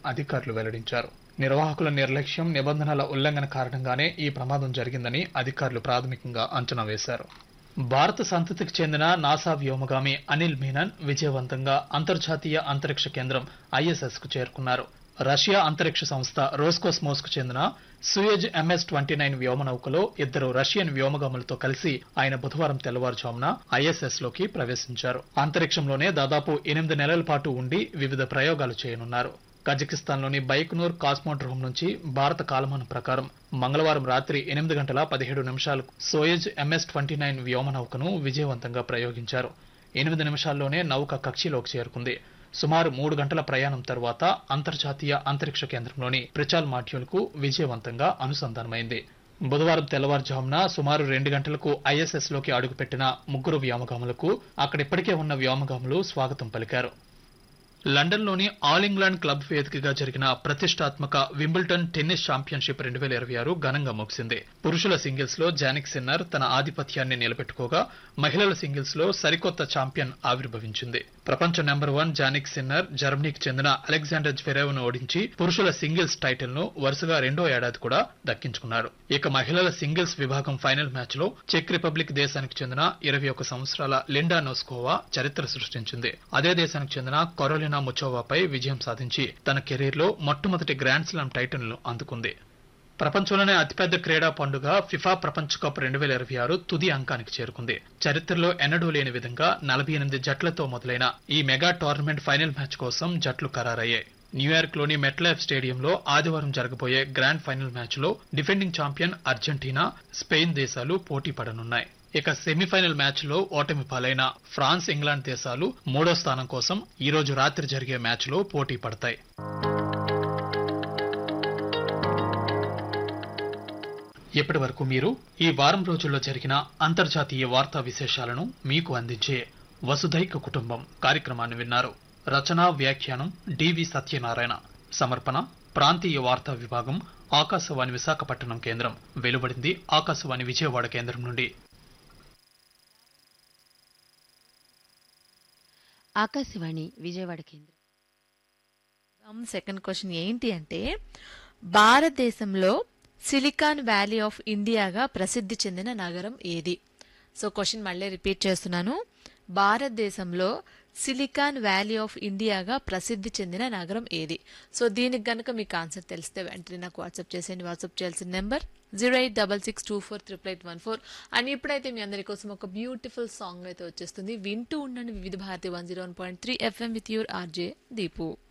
అధికారులు వెల్లడించారు నిర్వాహకుల నిర్లక్ష్యం నిబంధనల ఉల్లంఘన కారణంగానే ఈ ప్రమాదం జరిగిందని అధికారులు ప్రాథమికంగా అంచనా వేశారు భారత సంతతికి చెందిన నాసా వ్యోమగామి అనిల్ మీనన్ విజయవంతంగా అంతర్జాతీయ అంతరిక్ష కేంద్రం ఐఎస్ఎస్ కు చేరుకున్నారు రష్యా అంతరిక్ష సంస్థ రోస్కోస్మోస్ కు చెందిన సూయజ్ ఎంఎస్ ట్వంటీ నైన్ వ్యోమనౌకలో ఇద్దరు రష్యన్ వ్యోమగాములతో కలిసి ఆయన బుధవారం తెల్లవారుజామున ఐఎస్ఎస్ లోకి ప్రవేశించారు అంతరిక్షంలోనే దాదాపు ఎనిమిది నెలల పాటు ఉండి వివిధ ప్రయోగాలు చేయనున్నారు కజకిస్తాన్లోని బైక్నూర్ కాస్మోడ్రోమ్ నుంచి భారత కాలమానం ప్రకారం మంగళవారం రాత్రి ఎనిమిది గంటల పదిహేడు నిమిషాలకు సోయజ్ ఎంఎస్ ట్వంటీ నైన్ వ్యోమనౌకను విజయవంతంగా ప్రయోగించారు ఎనిమిది నిమిషాల్లోనే నౌక కక్షిలోకి చేరుకుంది సుమారు మూడు గంటల ప్రయాణం తర్వాత అంతర్జాతీయ అంతరిక్ష కేంద్రంలోని ప్రిచాల్ మాడ్యూల్ కు విజయవంతంగా అనుసంధానమైంది బుధవారం తెల్లవారుజామున సుమారు రెండు గంటలకు ఐఎస్ఎస్ లోకి అడుగుపెట్టిన ముగ్గురు వ్యోమగాములకు అక్కడిప్పటికే ఉన్న వ్యోమగాములు స్వాగతం పలికారు లండన్లోని ఆల్ ఇంగ్లాండ్ క్లబ్ వేదికగా జరిగిన ప్రతిష్టాత్మక వింబుల్టన్ టెన్నిస్ ఛాంపియన్షిప్ రెండు వేల ఇరవై ఆరు ఘనంగా ముగిసింది పురుషుల సింగిల్స్ లో జానిక్ సిన్నర్ తన ఆధిపత్యాన్ని నిలబెట్టుకోగా మహిళల సింగిల్స్ లో సరికొత్త ఛాంపియన్ ఆవిర్భవించింది ప్రపంచ నెంబర్ వన్ జానిక్ సిన్నర్ జర్మనీకి చెందిన అలెగ్జాండర్ జ్వెరేవ్ ను ఓడించి పురుషుల సింగిల్స్ టైటిల్ ను వరుసగా రెండో ఏడాది కూడా దక్కించుకున్నారు ఇక మహిళల సింగిల్స్ విభాగం ఫైనల్ మ్యాచ్ లో చెక్ రిపబ్లిక్ దేశానికి చెందిన ఇరవై ఒక సంవత్సరాల లిండా నోస్కోవా చరిత్ర సృష్టించింది అదే దేశానికి చెందిన కొరోలినా ముచోవాపై విజయం సాధించి తన కెరీర్ లో మొట్టమొదటి గ్రాండ్ స్లామ్ టైటిల్ ను అందుకుంది ప్రపంచంలోనే అతిపెద్ద క్రీడా పండుగ ఫిఫా ప్రపంచ కప్ రెండు వేల ఇరవై ఆరు తుది అంకానికి చేరుకుంది చరిత్రలో ఎన్నడూ లేని విధంగా నలభై ఎనిమిది జట్లతో మొదలైన ఈ మెగా టోర్నమెంట్ ఫైనల్ మ్యాచ్ కోసం జట్లు ఖరారయ్యాయి న్యూయార్క్ లోని మెట్లైఫ్ స్టేడియంలో ఆదివారం జరగబోయే గ్రాండ్ ఫైనల్ మ్యాచ్ లో డిఫెండింగ్ ఛాంపియన్ అర్జెంటీనా స్పెయిన్ దేశాలు పోటీ పడనున్నాయి ఇక సెమీఫైనల్ మ్యాచ్ లో ఓటమి పాలైన ఫ్రాన్స్ ఇంగ్లాండ్ దేశాలు మూడో స్థానం కోసం ఈ రోజు రాత్రి జరిగే మ్యాచ్ లో పోటీ పడతాయి ఇప్పటి వరకు మీరు ఈ వారం రోజుల్లో జరిగిన అంతర్జాతీయ వార్తా విశేషాలను మీకు అందించే వసుధైక కుటుంబం కార్యక్రమాన్ని విన్నారు రచనా వ్యాఖ్యానం డివి సత్యనారాయణ సమర్పణ ప్రాంతీయ వార్తా విభాగం ఆకాశవాణి విశాఖపట్నం కేంద్రం వెలువడింది ఆకాశవాణి విజయవాడ కేంద్రం నుండి ఆకాశవాణి విజయవాడ కేంద్రం సెకండ్ క్వశ్చన్ ఏంటి అంటే భారతదేశంలో సిలికాన్ వ్యాలీ ఆఫ్ ఇండియాగా ప్రసిద్ధి చెందిన నగరం ఏది సో క్వశ్చన్ మళ్ళీ రిపీట్ చేస్తున్నాను భారతదేశంలో సిలికాన్ వ్యాలీ ఆఫ్ ఇండియాగా ప్రసిద్ధి చెందిన నగరం ఏది సో దీనికి గనుక మీకు ఆన్సర్ తెలిస్తే వెంటనే నాకు వాట్సాప్ చేసేయండి వాట్సాప్ చేయాల్సిన number zero eight double six two four triple eight one four and ఇప్పుడైతే మీ అందరి కోసం ఒక బ్యూటిఫుల్ సాంగ్ అయితే వచ్చేస్తుంది వింటూ ఉండండి Vividh Bharati one zero one point three FM with your RJ Deepu